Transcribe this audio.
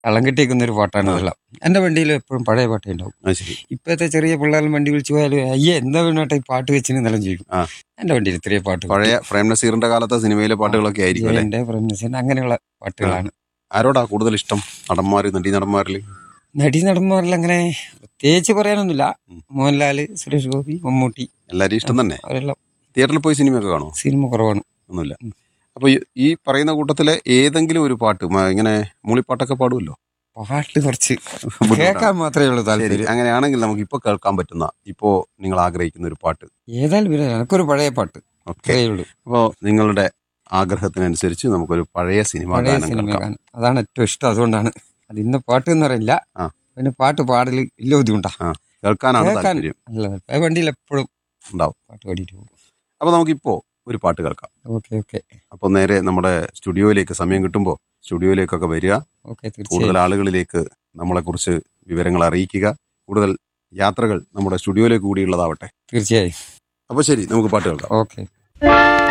വള്ളം കെട്ടിയേക്കുന്ന ഒരു പാട്ടാണ് ഇതെല്ലാം എൻ്റെ വണ്ടിയിൽ എപ്പോഴും പഴയ പാട്ടേ ഉണ്ടാവും അത് ശരി ഇപ്പോഴത്തെ ചെറിയ പിള്ളേരും വണ്ടി വിളിച്ചു പോയാലും അയ്യേ എന്താ വേണോട്ടെ ഈ പാട്ട് വെച്ചിന് നിലം ചെയ്യും ആ. എൻ്റെ വണ്ടിയിൽ ഇത്രയും പാട്ട് പഴയ പ്രേം നസീറിന്റെ കാലത്തെ സിനിമയിലെ പാട്ടുകളൊക്കെ ആയിരിക്കും അല്ലെ എൻ്റെ പ്രേംനസീറിന്റെ അങ്ങനെയുള്ള പാട്ടുകളാണ് ആരോടാ കൂടുതൽ ഇഷ്ടം നടന്മാര് നടി നടന്മാരിൽ നടി നടന്മാരിൽ അങ്ങനെ പ്രത്യേകിച്ച് പറയാനൊന്നുമില്ല ഉം. മോഹൻലാല് സുരേഷ് ഗോപി മമ്മൂട്ടി എല്ലാരും ഇഷ്ടം തന്നെ അവരെല്ലാം തിയേറ്ററിൽ പോയി സിനിമയൊക്കെ കാണുമോ സിനിമ കുറവാണ് ഒന്നുമില്ല ഉം. അപ്പൊ ഈ- ഈ പറയുന്ന കൂട്ടത്തിലെ ഏതെങ്കിലും ഒരു പാട്ട് മ- ഇങ്ങനെ മൂളിപ്പാട്ടൊക്കെ പാടുമല്ലോ പാട്ട് കുറച്ച് ബുദ്ധിമുട്ടാണ്. കേൾക്കാൻ മാത്രമേ ഉള്ളൂ ശരി താല്പര്യം അങ്ങനെയാണെങ്കിൽ നമുക്ക് ഇപ്പൊ കേൾക്കാൻ പറ്റുന്ന ഇപ്പോ നിങ്ങൾ ആഗ്രഹിക്കുന്ന ഒരു പാട്ട് ഏതായാലും പിന്നെ എനക്കൊരു പഴയ പാട്ട് ഓക്കെ അത്രയേ ഉള്ളൂ അപ്പോൾ നിങ്ങളുടെ ആഗ്രഹത്തിനനുസരിച്ച് നമുക്കൊരു പഴയ സിനിമ പഴയ ഗാനം സിനിമ കേൾക്കാം കാണാൻ അതാണ് ഏറ്റവും ഇഷ്ടം അതുകൊണ്ടാണ് അത് ഇന്ന പാട്ട് എന്ന് പറയില്ല ആ. പിന്നെ പാട്ട് പാടൽ ഇല്ല ബുദ്ധിമുട്ടാ കേൾക്കാനാണ് കേൾക്കാൻ താല്പര്യം അല്ല ആ വണ്ടിയിൽ എപ്പോഴും ഉണ്ടാവും പാട്ട് പാടിയിട്ട് പോകും അപ്പൊ നമുക്കിപ്പോ ഒരു പാട്ട് കേൾക്കാം ഓക്കെ ഓക്കെ അപ്പോൾ നേരെ നമ്മുടെ സ്റ്റുഡിയോയിലേക്ക് സമയം കിട്ടുമ്പോൾ സ്റ്റുഡിയോയിലേക്കൊക്കെ വരിക ഓക്കെ കൂടുതൽ തീർച്ചയായും ആളുകളിലേക്ക് നമ്മളെക്കുറിച്ച് വിവരങ്ങൾ അറിയിക്കുക കൂടുതൽ യാത്രകൾ നമ്മുടെ സ്റ്റുഡിയോയിലേക്ക് കൂടിയുള്ളതാവട്ടെ തീർച്ചയായും അപ്പോൾ ശരി നമുക്ക് പാട്ട് കേൾക്കാം ഓക്കെ